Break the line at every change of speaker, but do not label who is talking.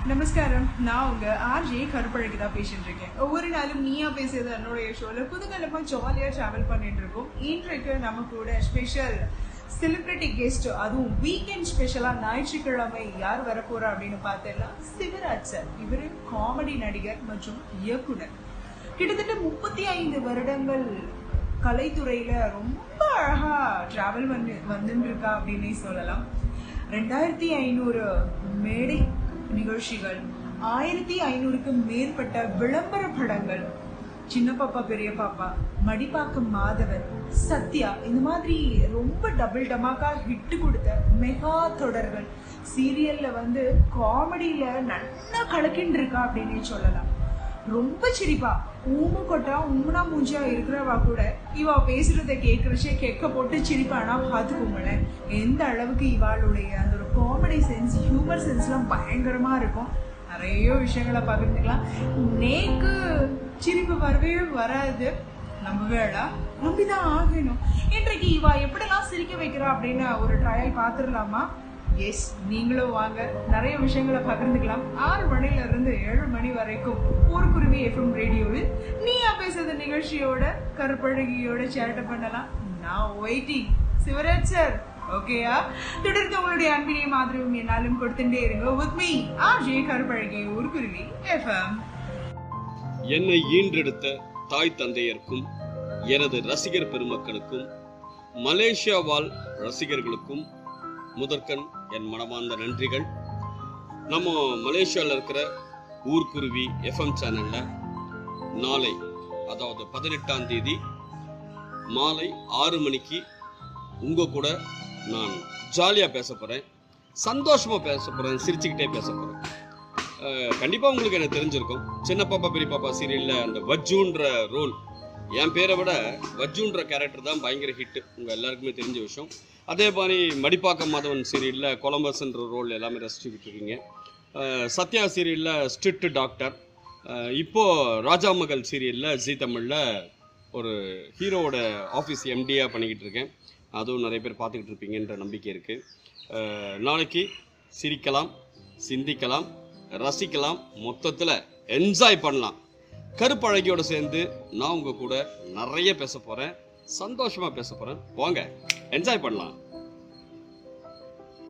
நமஸ்காரம் நான் உங்க ஆர்ஜே கருப்பழகி தான் பேசிட்டு இருக்கேன் ஒவ்வொரு நாளும் நீயா பேசுறது என்னுடைய ஷோல குதூகலமா ஜாலியா டிராவல் பண்ணிட்டு இருக்கோம் இன்றைக்கு நம்ம கூட ஸ்பெஷல் செலிபிரிட்டி கெஸ்ட் அதுவும் வீக்கெண்ட் ஸ்பெஷலா ஞாயிற்றுக்கிழமை யார் வரப்போறா அப்படின்னு பார்த்தேன்னா சிவராஜ் சார் இவரு காமெடி நடிகர் மற்றும் இயக்குனர் கிட்டத்தட்ட முப்பத்தி ஐந்து வருடங்கள் கலைத்துறையில ரொம்ப அழகா டிராவல் வந்து வந்துட்டு இருக்கா அப்படின்னே சொல்லலாம் ரெண்டாயிரத்தி ஐநூறு மேடை நிகழ்ச்சிகள் ஆயிரத்தி ஐநூறுக்கும் மேற்பட்ட விளம்பர படங்கள் சின்ன பாப்பா பெரிய பாப்பா மடிப்பாக்கம் மாதவன் சத்யா இந்த மாதிரி ரொம்ப டபுள் டமாக்கா ஹிட் கொடுத்த மெகா தொடர்கள் சீரியல்ல வந்து காமெடியில நல்லா கலக்கின்னு இருக்கா அப்படின்னே சொல்லலாம் ரொம்ப சிரிப்பா ஊம கொட்டா உம்னா மூஞ்சியா இருக்கிறவா கூட இவ பேசுறத கேட்கறச்சே கெக்க போட்டு சிரிப்பானா பாத்துக்கோங்களேன் எந்த அளவுக்கு இவாளுடைய அந்த ஒரு காமெடி சென்ஸ் ஹியூமர் சென்ஸ்லாம் பயங்கரமா இருக்கும் நிறைய விஷயங்களை பகிர்ந்துக்கலாம் நேக்கு சிரிப்பு வரவே வராது நம்பவேடா நம்பிதான் ஆகணும் இன்றைக்கு இவா எப்படிலாம் சிரிக்க வைக்கிறா அப்படின்னு ஒரு ட்ரையல் பார்த்துடலாமா எஸ் நீங்களும் வாங்க நிறைய விஷயங்களை பகிர்ந்துக்கலாம் ஆறு மணில இருந்து ஏழு மணி வரைக்கும் ஒரு குருவி எஃப்எம் ரேடியோவில் நீயா பேசுறது நிகழ்ச்சியோட கருப்பழகியோட சேட்டை பண்ணலாம் நான் வெயிட்டிங் சிவராஜ் சார் ஓகேயா தொடர்ந்து உங்களுடைய அன்பினையும் ஆதரவும் என்னாலும் கொடுத்துட்டே இருங்க with me R J Karuppazhagi ஒரு குருவி எஃப்எம்
என்னை ஈன்றெடுத்த தாய் தந்தையருக்கும் எனது ரசிகர் பெருமக்களுக்கும் மலேசியா வாழ் ரசிகர்களுக்கும் முதற்கண் என் மனமார்ந்த நன்றிகள் நம்ம மலேசியாவில் இருக்கிற ஊர்க்குருவி எஃப்எம் சேனலில் நாளை அதாவது பதினெட்டாம் தேதி மாலை ஆறு மணிக்கு உங்கள் கூட நான் ஜாலியாக பேச போகிறேன் சந்தோஷமாக பேச போகிறேன் சிரிச்சுக்கிட்டே பேச போகிறேன் கண்டிப்பாக உங்களுக்கு எனக்கு தெரிஞ்சிருக்கும் சின்ன பாப்பா பெரிய பாப்பா சீரியலில் அந்த வஜ்ஜுன்ற ரோல் என் பேரை விட வஜ்ஜுன்ற கேரக்டர் தான் பயங்கர ஹிட்டு உங்கள் எல்லாருக்குமே தெரிஞ்ச விஷயம் அதே மாதிரி மடிப்பாக்கம் மாதவன் சீரியலில் கொலம்பஸ்ன்ற ரோல் எல்லாமே ரசிச்சுக்கிட்டு இருக்கீங்க அஹ் சத்யா சீரியலில் ஸ்ட்ரிக்ட் டாக்டர் அஹ் இப்போ ராஜா மகள் சீரியலில் ஜி தமிழில் ஒரு ஹீரோவோட ஆஃபீஸ் எம்டியாக பண்ணிக்கிட்டு இருக்கேன் அதுவும் நிறைய பேர் பார்த்துக்கிட்டு இருப்பீங்கன்ற நம்பிக்கை இருக்குது நாளைக்கு சிரிக்கலாம் சிந்திக்கலாம் ரசிக்கலாம் மொத்தத்தில் என்ஜாய் பண்ணலாம் கருப்பழகியோட சேர்ந்து நான் உங்கள் கூட நிறைய பேச போகிறேன் சந்தோஷமாக பேச போகிறேன் வாங்க என்ஜாய் பண்ணலாம்